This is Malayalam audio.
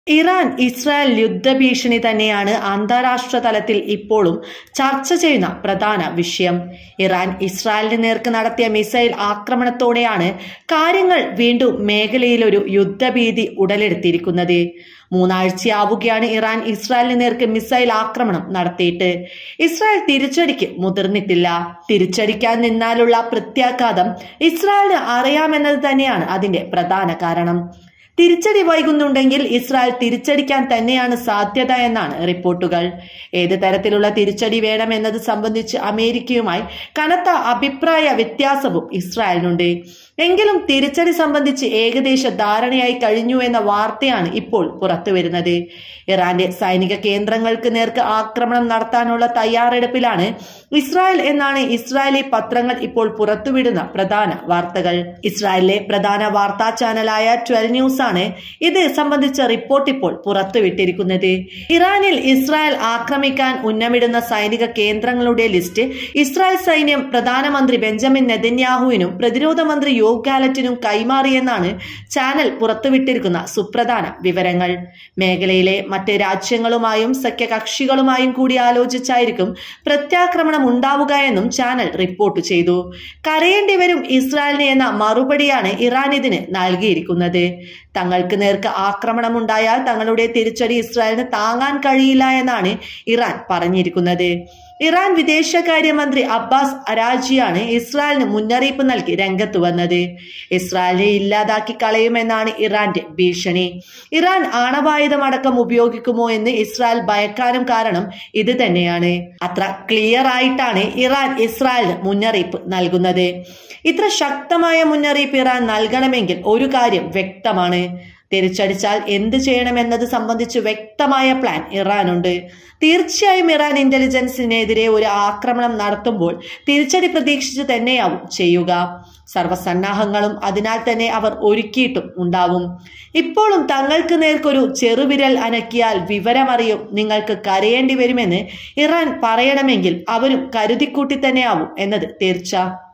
ഇറാൻ ഇസ്രായേൽ യുദ്ധഭീഷണി തന്നെയാണ് അന്താരാഷ്ട്ര തലത്തിൽ ഇപ്പോഴും ചർച്ച ചെയ്യുന്ന പ്രധാന വിഷയം ഇറാൻ ഇസ്രായേലിന് നേർക്ക് നടത്തിയ മിസൈൽ ആക്രമണത്തോടെയാണ് കാര്യങ്ങൾ വീണ്ടും മേഖലയിലൊരു യുദ്ധഭീതി ഉടലെടുത്തിരിക്കുന്നത് മൂന്നാഴ്ചയാവുകയാണ് ഇറാൻ ഇസ്രായേലിന് നേർക്ക് മിസൈൽ ആക്രമണം നടത്തിയിട്ട് ഇസ്രായേൽ തിരിച്ചടിക്ക് മുതിർന്നിട്ടില്ല തിരിച്ചടിക്കാൻ നിന്നാലുള്ള പ്രത്യാഘാതം ഇസ്രായേലിന് അറിയാമെന്നത് തന്നെയാണ് അതിന്റെ പ്രധാന കാരണം തിരിച്ചടി വൈകുന്നുണ്ടെങ്കിൽ ഇസ്രായേൽ തിരിച്ചടിക്കാൻ തന്നെയാണ് സാധ്യത എന്നാണ് റിപ്പോർട്ടുകൾ ഏത് തരത്തിലുള്ള തിരിച്ചടി വേണമെന്നത് സംബന്ധിച്ച് അമേരിക്കയുമായി കനത്ത അഭിപ്രായ വ്യത്യാസവും ഇസ്രായേലിനുണ്ട് എങ്കിലും തിരിച്ചടി സംബന്ധിച്ച് ഏകദേശ ധാരണയായി കഴിഞ്ഞു എന്ന വാർത്തയാണ് ഇപ്പോൾ പുറത്തുവരുന്നത് ഇറാന്റെ സൈനിക കേന്ദ്രങ്ങൾക്ക് നേർക്ക് ആക്രമണം നടത്താനുള്ള തയ്യാറെടുപ്പിലാണ് ഇസ്രായേൽ എന്നാണ് ഇസ്രായേലി പത്രങ്ങൾ ഇപ്പോൾ പുറത്തുവിടുന്ന പ്രധാന വാർത്തകൾ ഇസ്രായേലിലെ പ്രധാന വാർത്താ ചാനലായ ട്വൽവ് ന്യൂസ് ആണ് ഇത് സംബന്ധിച്ച റിപ്പോർട്ട് ഇപ്പോൾ പുറത്തുവിട്ടിരിക്കുന്നത് ഇറാനിൽ ഇസ്രായേൽ ആക്രമിക്കാൻ ഉന്നമിടുന്ന സൈനിക കേന്ദ്രങ്ങളുടെ ലിസ്റ്റ് ഇസ്രായേൽ സൈന്യം പ്രധാനമന്ത്രി ബെഞ്ചമിൻ നെതന്യാഹുവിനും പ്രതിരോധ മന്ത്രി യോഗ് ഗാലറ്റിനും കൈമാറിയെന്നാണ് ചാനൽ പുറത്തുവിട്ടിരിക്കുന്ന സുപ്രധാന വിവരങ്ങൾ മേഖലയിലെ മറ്റ് രാജ്യങ്ങളുമായും സഖ്യകക്ഷികളുമായും കൂടി ആലോചിച്ചായിരിക്കും പ്രത്യാക്രമണം ഉണ്ടാവുക എന്നും ചാനൽ റിപ്പോർട്ട് ചെയ്തു കരയേണ്ടി വരും ഇസ്രായേലിന് എന്ന മറുപടിയാണ് ഇറാൻ ഇതിന് നൽകിയിരിക്കുന്നത് തങ്ങൾക്ക് നേർക്ക് ആക്രമണമുണ്ടായാൽ തങ്ങളുടെ തിരിച്ചടി ഇസ്രായേലിന് താങ്ങാൻ കഴിയില്ല എന്നാണ് ഇറാൻ പറഞ്ഞിരിക്കുന്നത് ഇറാൻ വിദേശകാര്യമന്ത്രി അബ്ബാസ് അരാജിയാണ് ഇസ്രായേലിന് മുന്നറിയിപ്പ് നൽകി രംഗത്ത് വന്നത് ഇസ്രായേലിനെ ഇല്ലാതാക്കി കളയുമെന്നാണ് ഇറാന്റെ ഭീഷണി ഇറാൻ ആണവായുധമടക്കം ഉപയോഗിക്കുമോ എന്ന് ഇസ്രായേൽ ഭയക്കാനും കാരണം ഇത് തന്നെയാണ് അത്ര ക്ലിയർ ആയിട്ടാണ് ഇറാൻ ഇസ്രായേലിന് മുന്നറിയിപ്പ് നൽകുന്നത് ഇത്ര ശക്തമായ മുന്നറിയിപ്പ് ഇറാൻ നൽകണമെങ്കിൽ ഒരു കാര്യം വ്യക്തമാണ് തിരിച്ചടിച്ചാൽ എന്ത് ചെയ്യണമെന്നത് സംബന്ധിച്ച് വ്യക്തമായ പ്ലാൻ ഇറാനുണ്ട് തീർച്ചയായും ഇറാൻ ഇന്റലിജൻസിനെതിരെ ഒരു ആക്രമണം നടത്തുമ്പോൾ തിരിച്ചടി പ്രതീക്ഷിച്ച് തന്നെയാവും ചെയ്യുക സർവസന്നാഹങ്ങളും അതിനാൽ തന്നെ അവർ ഒരുക്കിയിട്ടും ഉണ്ടാവും ഇപ്പോഴും തങ്ങൾക്ക് നേർക്കൊരു ചെറുവിരൽ അനക്കിയാൽ വിവരമറിയും നിങ്ങൾക്ക് കരയേണ്ടി വരുമെന്ന് ഇറാൻ പറയണമെങ്കിൽ അവരും കരുതിക്കൂട്ടി തന്നെയാവും എന്നത് തീർച്ച